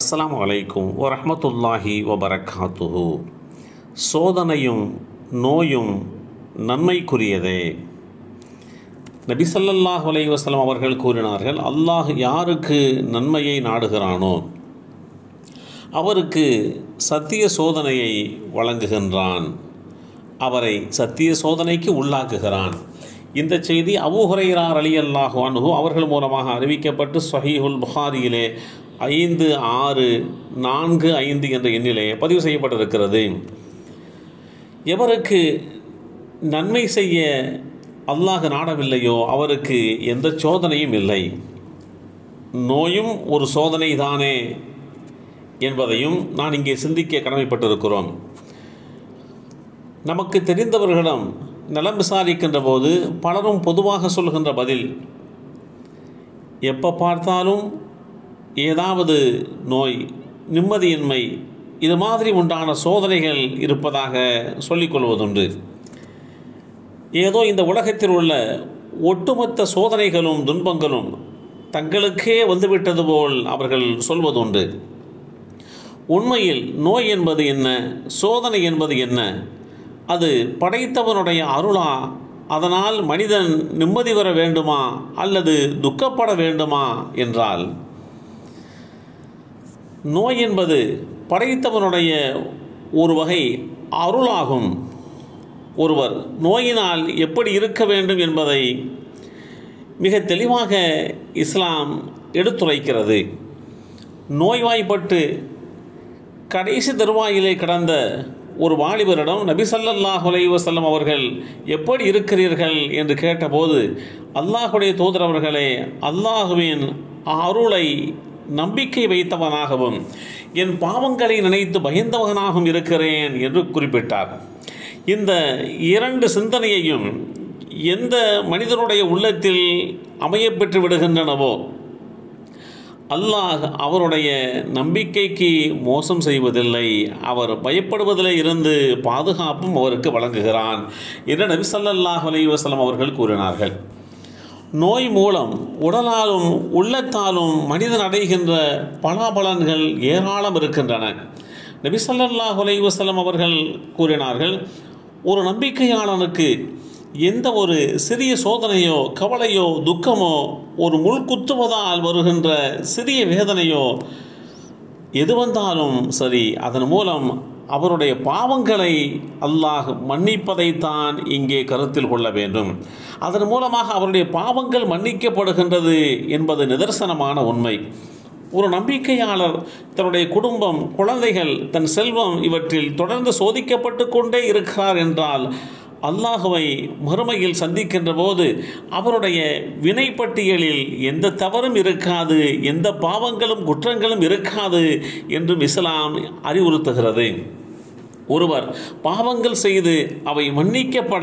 அஸ்ஸலாமு அலைக்கும் வரஹ்மத்துல்லாஹி வபரகாத்துஹு சோதனையும் நோயும் நன்மைக்குரியதே நபி ஸல்லல்லாஹு அலைஹி வஸல்லம் அவர்கள் கூறினார்கள் அல்லாஹ் யாருக்கு நன்மையை நாடுகிறானோ அவருக்கு சத்திய சோதனையை வழங்குகின்றான் அவரை சத்திய சோதனைக்கு உள்ளாக்குகிறான் இந்த செய்தி அபூ ஹுரைரார் அலி அல்லாஹு அன்ஹு அவர்கள் மூலமாக அறிவிக்கப்பட்டு சஹீஹுல் புகாரியிலே ஐந்து ஆறு நான்கு ஐந்து என்ற எண்ணிலே பதிவு செய்யப்பட்டிருக்கிறது எவருக்கு நன்மை செய்ய அல்லாஹ் நாடவில்லையோ அவருக்கு எந்த சோதனையும் இல்லை நோயும் ஒரு சோதனை தானே என்பதையும் நான் இங்கே சிந்திக்க கடமைப்பட்டிருக்கிறோம் நமக்கு தெரிந்தவர்களிடம் நலம் விசாரிக்கின்ற போது பலரும் பொதுவாக சொல்கின்ற பதில் எப்போ பார்த்தாலும் ஏதாவது நோய் நிம்மதியின்மை இது மாதிரி உண்டான சோதனைகள் இருப்பதாக சொல்லிக்கொள்வதுண்டு ஏதோ இந்த உலகத்தில் உள்ள ஒட்டுமொத்த சோதனைகளும் துன்பங்களும் தங்களுக்கே வந்துவிட்டது போல் அவர்கள் சொல்வதுண்டு உண்மையில் நோய் என்பது என்ன சோதனை என்பது என்ன அது படைத்தவனுடைய அருளா அதனால் மனிதன் நிம்மதி பெற வேண்டுமா அல்லது துக்கப்பட வேண்டுமா என்றால் நோய் என்பது படைத்தவனுடைய ஒரு வகை அருளாகும் ஒருவர் நோயினால் எப்படி இருக்க வேண்டும் என்பதை மிக தெளிவாக இஸ்லாம் எடுத்துரைக்கிறது நோய்வாய்ப்பட்டு கடைசி தருவாயிலே கடந்த ஒரு வாலிபரிடம் நபி ஸல்லல்லாஹு அலைஹி வஸல்லம் அவர்கள் எப்படி இருக்கிறீர்கள் என்று கேட்டபோது அல்லாஹுடைய தூதர் அவர்களே அல்லாஹுவின் அருளை நம்பிக்கை வைத்தவனாகவும் என் பாவங்களை நினைத்து பயந்தவனாகவும் இருக்கிறேன் என்று குறிப்பிட்டார் இந்த இரண்டு சிந்தனையையும் எந்த மனிதனுடைய உள்ளத்தில் அமையப்பெற்று விடுகின்றனவோ அல்லாஹ் அவருடைய நம்பிக்கைக்கு மோசம் செய்வதில்லை அவர் பயப்படுவதில் இருந்து பாதுகாப்பும் அவருக்கு வழங்குகிறான் என்று நபி ஸல்லல்லாஹு அலைஹி வஸல்லம் அவர்கள் கூறினார்கள் நோய் மூலம் உடலாலும் உள்ளத்தாலும் மனிதன் அடைகின்ற பலாபலன்கள் ஏராளம் இருக்கின்றன நபி ஸல்லல்லாஹு அலைஹி வஸல்லம் அவர்கள் கூறினார்கள் ஒரு நம்பிக்கையாளனுக்கு எந்த ஒரு சிறிய சோதனையோ கவலையோ துக்கமோ ஒரு முள் குத்துவதால் வருகின்ற சிறிய வேதனையோ எது வந்தாலும் சரி அதன் மூலம் அவருடைய பாவங்களை அல்லாஹ் மன்னிப்பதைத்தான் இங்கே கருத்தில் கொள்ள வேண்டும் அதன் மூலமாக அவருடைய பாவங்கள் மன்னிக்கப்படுகின்றது என்பது நிதர்சனமான உண்மை ஒரு நம்பிக்கையாளர் தன்னுடைய குடும்பம் குழந்தைகள் தன் செல்வம் இவற்றில் தொடர்ந்து சோதிக்கப்பட்டு கொண்டே இருக்கிறார் என்றால் அல்லாஹுவை மறுமையில் சந்திக்கின்ற போது அவருடைய வினைப்பட்டியலில் எந்த தவறும் இருக்காது எந்த பாவங்களும் குற்றங்களும் இருக்காது என்றும் இஸ்லாம் அறிவுறுத்துகிறது ஒருவர் பாவங்கள் செய்து அவை மன்னிக்கப்பட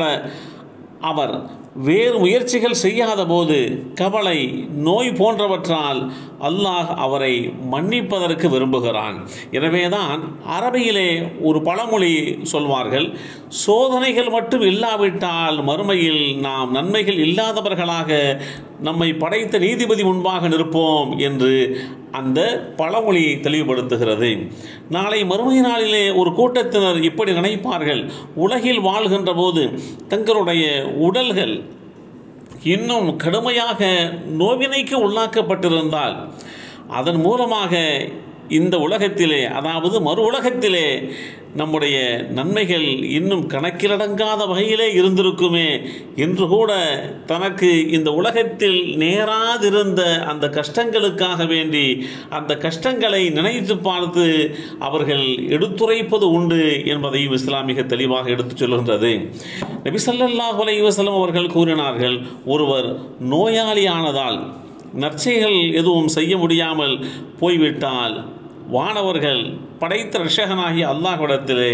அவர் வேறு முயற்சிகள் செய்யாத போது கவலை நோய் போன்றவற்றால் அல்லாஹ் அவரை மன்னிப்பதற்கு விரும்புகிறான் எனவேதான் அரபியிலே ஒரு பழமொழி சொல்வார்கள் சோதனைகள் மட்டும் இல்லாவிட்டால் மறுமையில் நாம் நன்மைகள் இல்லாதவர்களாக நம்மை படைத்த நீதிபதி முன்பாக நிற்போம் என்று அந்த பழமொழி தெளிவுபடுத்துகிறது நாளை மறுமை நாளிலே ஒரு கூட்டத்தினர் இப்படி நினைப்பார்கள் உலகில் வாழ்கின்ற போது தங்களுடைய உடல்கள் இன்னும் கடுமையாக நோவினைக்கு உள்ளாக்கப்பட்டிருந்தால் அதன் மூலமாக இந்த உலகத்திலே அதாவது மறு உலகத்திலே நம்முடைய நன்மைகள் இன்னும் கணக்கிலடங்காத வகையிலே இருந்திருக்குமே என்று கூட தனக்கு இந்த உலகத்தில் நேராதிருந்த அந்த கஷ்டங்களுக்காக வேண்டி அந்த கஷ்டங்களை நினைத்து பார்த்து அவர்கள் எடுத்துரைப்பது உண்டு என்பதையும் இஸ்லாமிக தெளிவாக எடுத்துச் சொல்கின்றது நபி ஸல்லல்லாஹு அலைஹி வஸல்லம் அவர்கள் கூறினார்கள் ஒருவர் நோயாளியானதால் நற்செய்கள் எதுவும் செய்ய முடியாமல் போய்விட்டால் வானவர்கள் படைத்த ரஷகனாகிய அல்லாஹ்விடத்திலே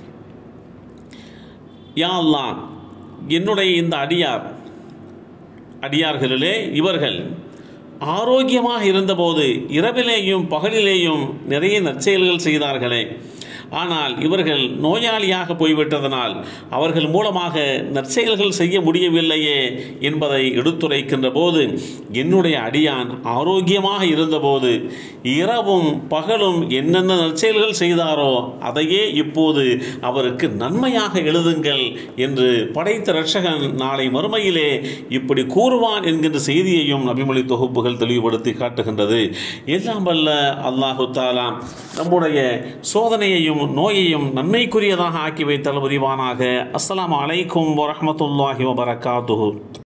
யா அல்லாஹ் என்னுடைய இந்த அடியார் அடியார்களிலே இவர்கள் ஆரோக்கியமாக இருந்தபோது இரவிலேயும் பகலிலேயும் நிறைய நற்செயல்கள் செய்தார்களே ஆனால் இவர்கள் நோயாளியாக போய்விட்டதனால் அவர்கள் மூலமாக நற்செயல்கள் செய்ய முடியவில்லையே என்பதை எடுத்துரைக்கின்ற போது என்னுடைய அடியான் ஆரோக்கியமாக இருந்தபோது இரவும் பகலும் என்னென்ன நற்செயல்கள் செய்தாரோ அதையே இப்போது அவருக்கு நன்மையாக எழுதுங்கள் என்று படைத்த ரட்சகன் நாளை மறுமையிலே இப்படி கூறுவான் என்கின்ற செய்தியையும் நபிமொழி தொகுப்புகள் தெளிவுபடுத்தி காட்டுகின்றது எல்லாம் வல்ல அல்லாஹு தாலா நம்முடைய சோதனையையும் நோயையும் நன்மைக்குரியதாக ஆக்கி வைத்தல் புரிவானாக அஸ்ஸலாமு அலைக்கும் வரஹ்மத்துல்லாஹி வபரகாத்துஹு